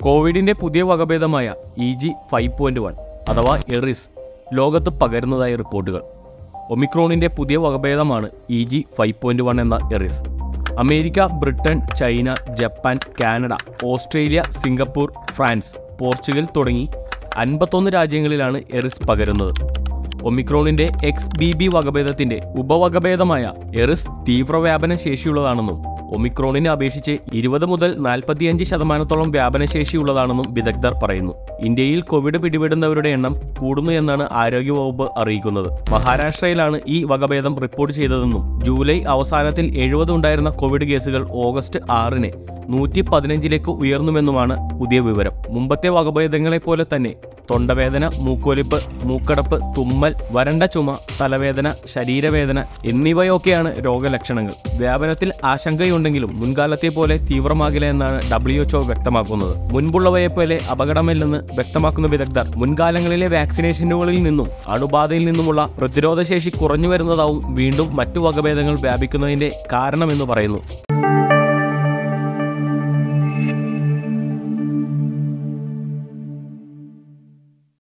കോവിഡിന്റെ പുതിയ വകഭേദമായ E G five point one അഥവാ എറിസ് ലോകത്ത് പകരുന്നതായി റിപ്പോർട്ടുകൾ ഒമിക്രോണിന്റെ പുതിയ വകഭേദമാണ് E G five point one എന്ന Eris America Britain China Japan Canada Australia Singapore France Portugal തുടങ്ങി അൻപത്തൊന്ന് രാജ്യങ്ങളിലാണ് എറിസ് പകരുന്നത് ഒമിക്രോണിന്റെ എക്സ് ബി ബി വകഭേദത്തിന്റെ ഉപവകഭേദമായ എറിസ് തീവ്രവ്യാപന ശേഷിയുള്ളതാണെന്നും ഒമിക്രോണിനെ അപേക്ഷിച്ച് ഇരുപത് മുതൽ നാൽപ്പത്തിയഞ്ച് ശതമാനത്തോളം വ്യാപനശേഷിയുള്ളതാണെന്നും വിദഗ്ധർ പറയുന്നു ഇന്ത്യയിൽ കോവിഡ് പിടിപെടുന്നവരുടെ എണ്ണം കൂടുന്നു എന്നാണ് ആരോഗ്യവകുപ്പ് അറിയിക്കുന്നത് മഹാരാഷ്ട്രയിലാണ് ഈ വകഭേദം റിപ്പോർട്ട് ചെയ്തതെന്നും ജൂലൈ അവസാനത്തിൽ എഴുപത് ഉണ്ടായിരുന്ന കോവിഡ് കേസുകൾ ഓഗസ്റ്റ് ആറിന് നൂറ്റി പതിനഞ്ചിലേക്ക് ഉയർന്നുവെന്നുമാണ് പുതിയ വിവരം മുമ്പത്തെ വകഭേദങ്ങളെ പോലെ തന്നെ തൊണ്ടവേദന മൂക്കൊലിപ്പ് മൂക്കടപ്പ് തുമ്മൽ വരണ്ട ചുമ തലവേദന ശരീരവേദന എന്നിവയൊക്കെയാണ് രോഗലക്ഷണങ്ങൾ വ്യാപനത്തിൽ ആശങ്കയുണ്ടെങ്കിലും മുൻകാലത്തെ പോലെ തീവ്രമാകില്ല എന്നാണ് ഡബ്ല്യു എച്ച്ഒ വ്യക്തമാക്കുന്നത് മുൻപുള്ളവയെ പോലെ അപകടമില്ലെന്ന് വ്യക്തമാക്കുന്ന വിദഗ്ധർ മുൻകാലങ്ങളിലെ വാക്സിനേഷനുകളിൽ നിന്നും അണുബാധയിൽ നിന്നുമുള്ള പ്രതിരോധശേഷി കുറഞ്ഞു വരുന്നതാവും വീണ്ടും മറ്റു വകഭേദങ്ങൾ വ്യാപിക്കുന്നതിന്റെ കാരണമെന്ന് പറയുന്നു